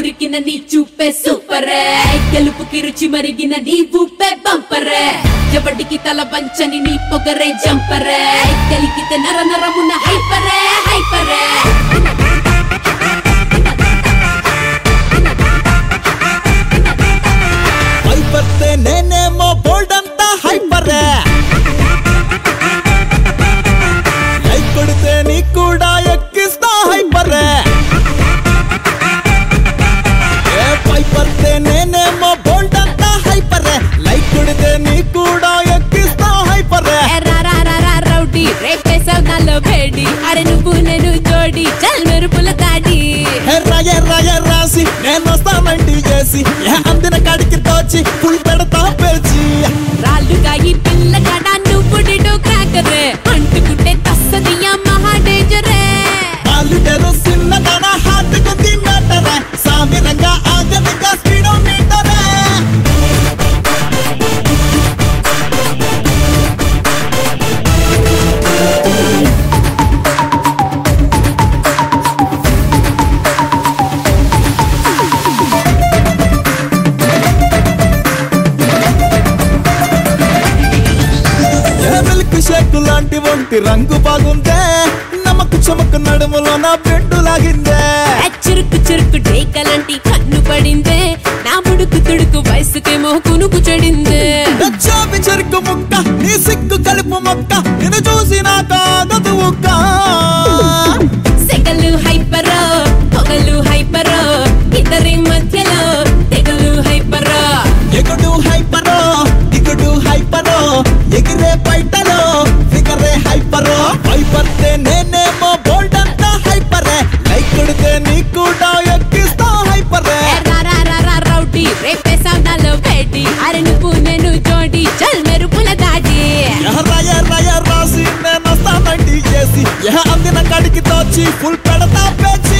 మురికిన నీ చూపే సూపరే గెలుపుకి రుచి మరిగిన నీ ఊపే బంపరే ఎవడికి తల వంచని నీ పొగరే జంపరే కలిగితే నర నరమున హైపరే హైపరే హైపర్తే నేనేమో బోల్డ్ అంతా హైపరే లైక్ కొడితే నీ కూడా ఎక్కిస్తా హైపరే ఏ హైపర్తే నేనేమో బోల్డ్ అంతా హైపరే లైక్ కొడితే నీ కూడా ఎక్కిస్తా హైపరే ఏ రా రా రా రా రౌడీ రేపేసావు నాలో భేడి అరే నువ్వు నేను జోడి చల్ మెరుపుల దాడి ఎర్ర ఎర్ర ఎర్రాసి నేను వస్తానంటి చేసి ఏ అందిన కాడికి తోచి ఫుల్ పెడతా పేచి రాళ్ళుగా ఈ పిల్ల కడ నువ్వు డిడో క్రాకరే అంటుకుంటే తస్సదియా మహా డేంజరే ఆలుటెరు సిన్నదన హార్ట్ కు మ్యాటరే సామిరంగా ఆగమిగా స్పీడోమీటరే ఏ మిల్క్ షేక్ లాంటి ఒంటి రంగు బాగుందే నమకు చమకు నడుములో నా పెండు లాగిందే ఆ చురుకు చురుకు టేకలాంటి కన్ను పడిందే నా ముడుకు తుడుకు వయసుకేమో కునుకు చెడిందే చాపి చెరుకు ముక్క నీ సిగ్గు కలుపు మొక్క నిన్ను చూసి నా కాగదు ఉక్క సెగలు హైపరో పొగలు హైపరో ఇద్దరి మధ్యలో తెగలు హైపరో ఎగుడు హైపరో దిగుడు హైపరో ఎగిరే బయటలో ఫిగరే హైపరో హైపర్తే నేనేమో బోల్డ్ అంతా హైపరే లైక్ కొడితే నీ కూడా ఎక్కిస్తా హైపరే ఏ రా రా రా రా రౌడీ రేపేసావు నాలో భేటీ అరే నువ్వు నేను జోడి చల్ మెరుపుల దాడి ఎర్ర ఎర్ర ఎర్రాసి నేను వస్తానండి చేసి ఎహ అందిన కడికి తోచి ఫుల్ పెడతా పేచి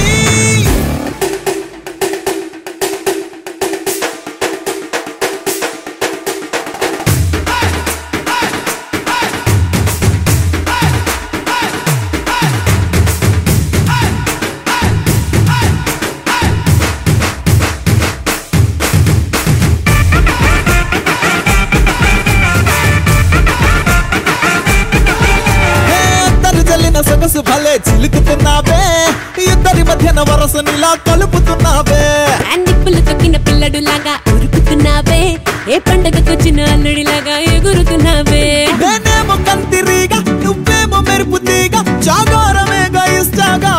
ఏ తరి జల్లిన సొగసు భలే చిలుకుతున్నావే ఇద్దరి మధ్యన వరసనిలా కలుపుతున్నావే ఆ నిప్పులు తొక్కిన పిల్లడు లాగా ఉరుకుతున్నావే ఏ పండగకొచ్చిన అల్లుడిలాగా ఎగురుతున్నావే నేనేమో కంతిరీగా నువ్వేమో మెరుపు తీగ జాగారమేగా ఇష్టాగా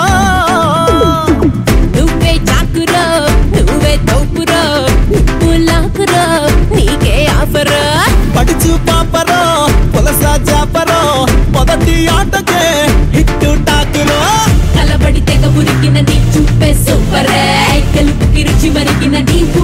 నువ్వే చాకురో నువ్వే తోపురో నువ్వు లాకురో నీకే ఆఫరో పడుచు పాపరో పులస జాపరో మొదటి ఆటకే హిట్టు టాకురో కలబడి తెగ ఉరికిన నీ చూపే సూపరే గెలుపుకి రుచి మరిగిన నీ